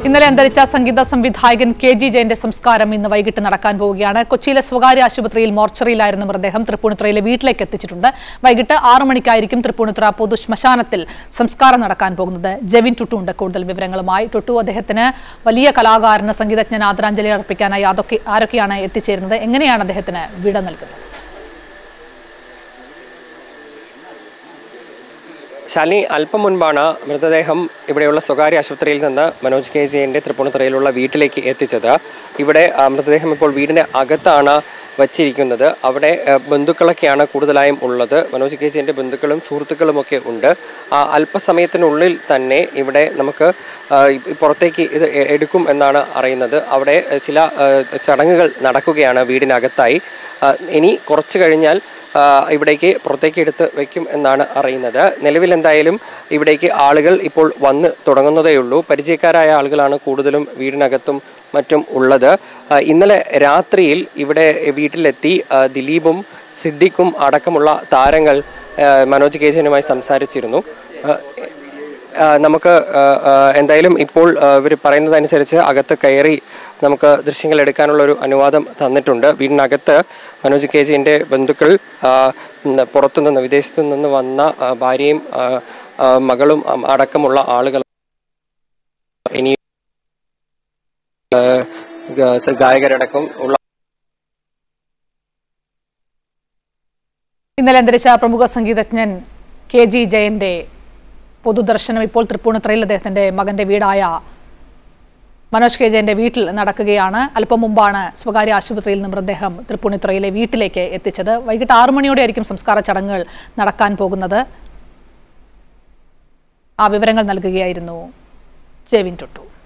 ഇന്നലെ അന്തരിച്ച സംഗീത സംവിധായകൻ കെ ജി ജയന്റെ സംസ്കാരം ഇന്ന് വൈകിട്ട് നടക്കാൻ പോവുകയാണ് കൊച്ചിയിലെ സ്വകാര്യ ആശുപത്രിയിൽ മോർച്ചറിയിലായിരുന്ന മൃതദേഹം തൃപ്പൂണിത്തുറയിലെ വീട്ടിലേക്ക് എത്തിച്ചിട്ടുണ്ട് വൈകിട്ട് ആറു മണിക്കായിരിക്കും തൃപ്പൂണിത്തുറ പൊതു ശ്മശാനത്തിൽ സംസ്കാരം നടക്കാൻ പോകുന്നത് ജെവിൻ ടുട്ടു ഉണ്ട് കൂടുതൽ വിവരങ്ങളുമായി ടുട്ടു അദ്ദേഹത്തിന് വലിയ കലാകാരന് സംഗീതജ്ഞന് ആദരാഞ്ജലി അർപ്പിക്കാനായി അതൊക്കെ ആരൊക്കെയാണ് എത്തിച്ചേരുന്നത് എങ്ങനെയാണ് അദ്ദേഹത്തിന് വിട നൽകുന്നത് ശാലിനി അല്പം മുൻപാണ് മൃതദേഹം ഇവിടെയുള്ള സ്വകാര്യ ആശുപത്രിയിൽ നിന്ന് മനോജ് കെ ജെയിൻ്റെ തൃപ്പൂണിത്തുറയിലുള്ള വീട്ടിലേക്ക് എത്തിച്ചത് ഇവിടെ ആ, മൃതദേഹം ഇപ്പോൾ വീടിൻ്റെ അകത്താണ് വച്ചിരിക്കുന്നത് അവിടെ ആ, ബന്ധുക്കളൊക്കെയാണ് കൂടുതലായും ഉള്ളത് മനോജ് കെ ജെയിൻ്റെ ബന്ധുക്കളും സുഹൃത്തുക്കളുമൊക്കെ ഉണ്ട് ആ, അല്പസമയത്തിനുള്ളിൽ തന്നെ ഇവിടെ നമുക്ക് ആ, ഈ പുറത്തേക്ക് ഇത് എ- എടുക്കും എന്നാണ് അറിയുന്നത് അവിടെ ആ, ചില ആ, ചടങ്ങുകൾ നടക്കുകയാണ് വീടിനകത്തായി ആ, ഇനി കുറച്ച് കഴിഞ്ഞാൽ ആ, ഇവിടേക്ക് പുറത്തേക്ക് എടുത്ത് വെക്കും എന്നാണ് അറിയുന്നത് നിലവിൽ എന്തായാലും ഇവിടേക്ക് ആളുകൾ ഇപ്പോൾ വന്ന് തുടങ്ങുന്നതേയുള്ളൂ പരിചയക്കാരായ ആളുകളാണ് കൂടുതലും വീടിനകത്തും മറ്റും ഉള്ളത് ആ, ഇന്നലെ രാത്രിയിൽ ഇവിടെ വീട്ടിലെത്തി ആ, ദിലീപും സിദ്ദിഖും അടക്കമുള്ള താരങ്ങൾ ആ, മനോജ് കേജനുമായി സംസാരിച്ചിരുന്നു ആ, ആ, നമുക്ക് ആ, ആ, എന്തായാലും ഇപ്പോൾ ഇവർ പറയുന്നതനുസരിച്ച് അകത്ത് കയറി നമുക്ക് ദൃശ്യങ്ങൾ എടുക്കാനുള്ള ഒരു അനുവാദം തന്നിട്ടുണ്ട് വീടിനകത്ത് മനോജ് കെ ജിൻ്റെ ബന്ധുക്കൾ ആ, ഉം, പുറത്തു നിന്ന് വിദേശത്തു നിന്ന് വന്ന ആ, ഭാര്യയും ആ, ആ, മകളും ആ, അടക്കമുള്ള ആളുകൾ ഇനി ആ, ഗ- ഗായകരടക്കം ഉള്ള ഇന്നലെ അന്തരിച്ച പ്രമുഖ സംഗീതജ്ഞൻ കെ ജി ജയന്റെ പൊതുദർശനം ഇപ്പോൾ തൃപ്പൂണിത്തുറയിൽ അദ്ദേഹത്തിന്റെ മകന്റെ വീടായ മനോജ് കെ ജയന്റെ വീട്ടിൽ നടക്കുകയാണ് അല്പം മുമ്പാണ് സ്വകാര്യ ആശുപത്രിയിൽ നിന്ന് മൃതദേഹം തൃപ്പൂണിത്തുറയിലെ വീട്ടിലേക്ക് എത്തിച്ചത് വൈകിട്ട് ആറു മണിയോടെ ആയിരിക്കും സംസ്കാര ചടങ്ങുകൾ നടക്കാൻ പോകുന്നത് ആ വിവരങ്ങൾ നൽകുകയായിരുന്നു ജെവിൻ ടുട്ടു